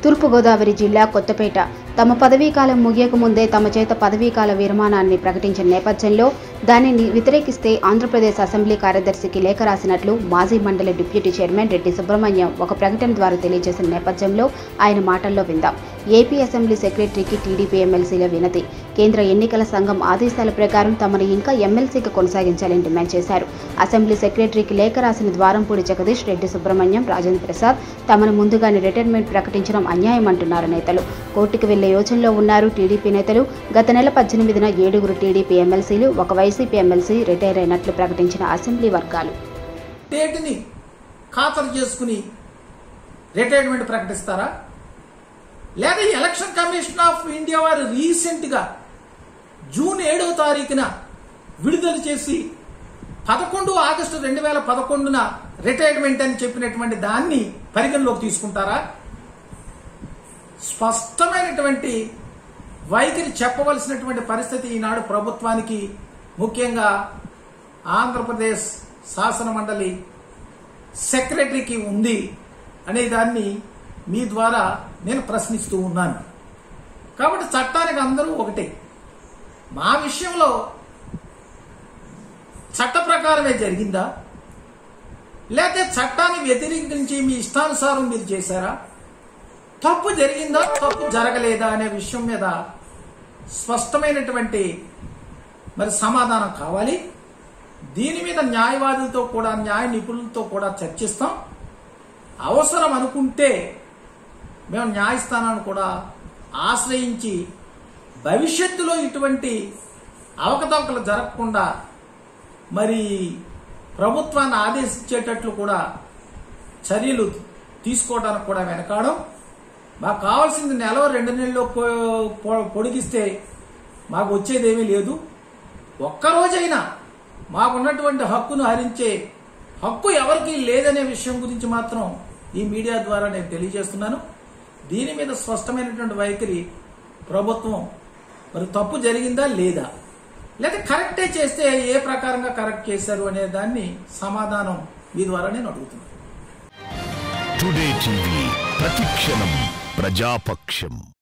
తూర్పుగోదావరి జిల్లా కొత్తపేట తమ పదవీకాలం ముగియక ముందే తమ చేత పదవీకాల విరమణాన్ని ప్రకటించిన నేపథ్యంలో దానిని వ్యతిరేకిస్తే ఆంధ్రప్రదేశ్ అసెంబ్లీ కార్యదర్శికి లేఖ రాసినట్లు మాజీ మండలి డిప్యూటీ చైర్మన్ రెడ్డి సుబ్రహ్మణ్యం ఒక ప్రకటన ద్వారా తెలియజేసిన నేపథ్యంలో ఆయన మాటల్లో విందాం ఏపీ అసెంబ్లీ సెక్రటరీకి టీడీపీ ఎమ్మెల్సీల వినతి కేంద్ర ఎన్నికల సంఘం ఆదేశాల ప్రకారం తమను ఇంకా ఎమ్మెల్సీగా కొనసాగించాలని డిమాండ్ చేశారు అసెంబ్లీ సెక్రటరీకి లేఖ రాసిన ద్వారంపూడి జగదీష్ రెడ్డి సుబ్రహ్మణ్యం రాజేంద్ర ప్రసాద్ తమను ముందుగానే రిటైర్మెంట్ ప్రకటించడం అన్యాయం అంటున్నారు నేతలు కోర్టుకు వెళ్లే యోచనలో ఉన్నారు టీడీపీ నేతలు గత నెల పద్దెనిమిదిన ఏడుగురు టీడీపీ ఎమ్మెల్సీలు ఒక వైసీపీ ఎమ్మెల్సీ రిటైర్ అయినట్లు ప్రకటించిన అసెంబ్లీ వర్గాలు డేట్ని ఖాతరు చేసుకుని రిటైర్మెంట్ ప్రకటిస్తారా లేదా ఎలక్షన్ కమిషన్ ఆఫ్ ఇండియా వారు రీసెంట్గా జూన్ ఏడవ తారీఖున విడుదల చేసి పదకొండు ఆగస్టు రెండు వేల పదకొండున రిటైర్మెంట్ అని చెప్పినటువంటి దాన్ని పరిగణలోకి తీసుకుంటారా స్పష్టమైనటువంటి వైఖరి చెప్పవలసినటువంటి పరిస్థితి ఈనాడు ప్రభుత్వానికి ముఖ్యంగా ఆంధ్రప్రదేశ్ శాసన మండలి సెక్రటరీకి ఉంది అనే దాన్ని మీ ద్వారా నేను ప్రశ్నిస్తూ ఉన్నాను కాబట్టి చట్టానికి అందరూ ఒకటే మా విషయంలో చట్ట ప్రకారమే జరిగిందా లేకపోతే చట్టాన్ని వ్యతిరేకించి మీ ఇష్టానుసారం మీరు చేశారా తప్పు జరిగిందా తప్పు జరగలేదా అనే విషయం మీద స్పష్టమైనటువంటి మరి సమాధానం కావాలి దీని మీద న్యాయవాదులతో కూడా న్యాయ నిపుణులతో కూడా చర్చిస్తాం అవసరం అనుకుంటే మేము న్యాయస్థానాన్ని కూడా ఆశ్రయించి భవిష్యత్తులో ఇటువంటి అవకతవకలు జరగకుండా మరి ప్రభుత్వాన్ని ఆదేశించేటట్లు కూడా చర్యలు తీసుకోవడానికి కూడా వెనకాడం మాకు కావాల్సింది నెల రెండు నెలల్లో పొ- పొ- పొడిగిస్తే మాకు వచ్చేదేమీ లేదు ఒక్కరోజైనా మాకున్నటువంటి హక్కును హరించే హక్కు ఎవరికి లేదనే విషయం గురించి మాత్రం ఈ మీడియా ద్వారా నేను తెలియజేస్తున్నాను దీని మీద స్పష్టమైనటువంటి వైఖరి ప్రభుత్వం మరి తప్పు జరిగిందా లేదా లేదా కరెక్టే చేస్తే ఏ ప్రకారంగా కరెక్ట్ చేశారు అనే దాన్ని సమాధానం మీ ద్వారా నేను అడుగుతున్నాను టుడే టీవీ ప్రతిక్షణం ప్రజాపక్షం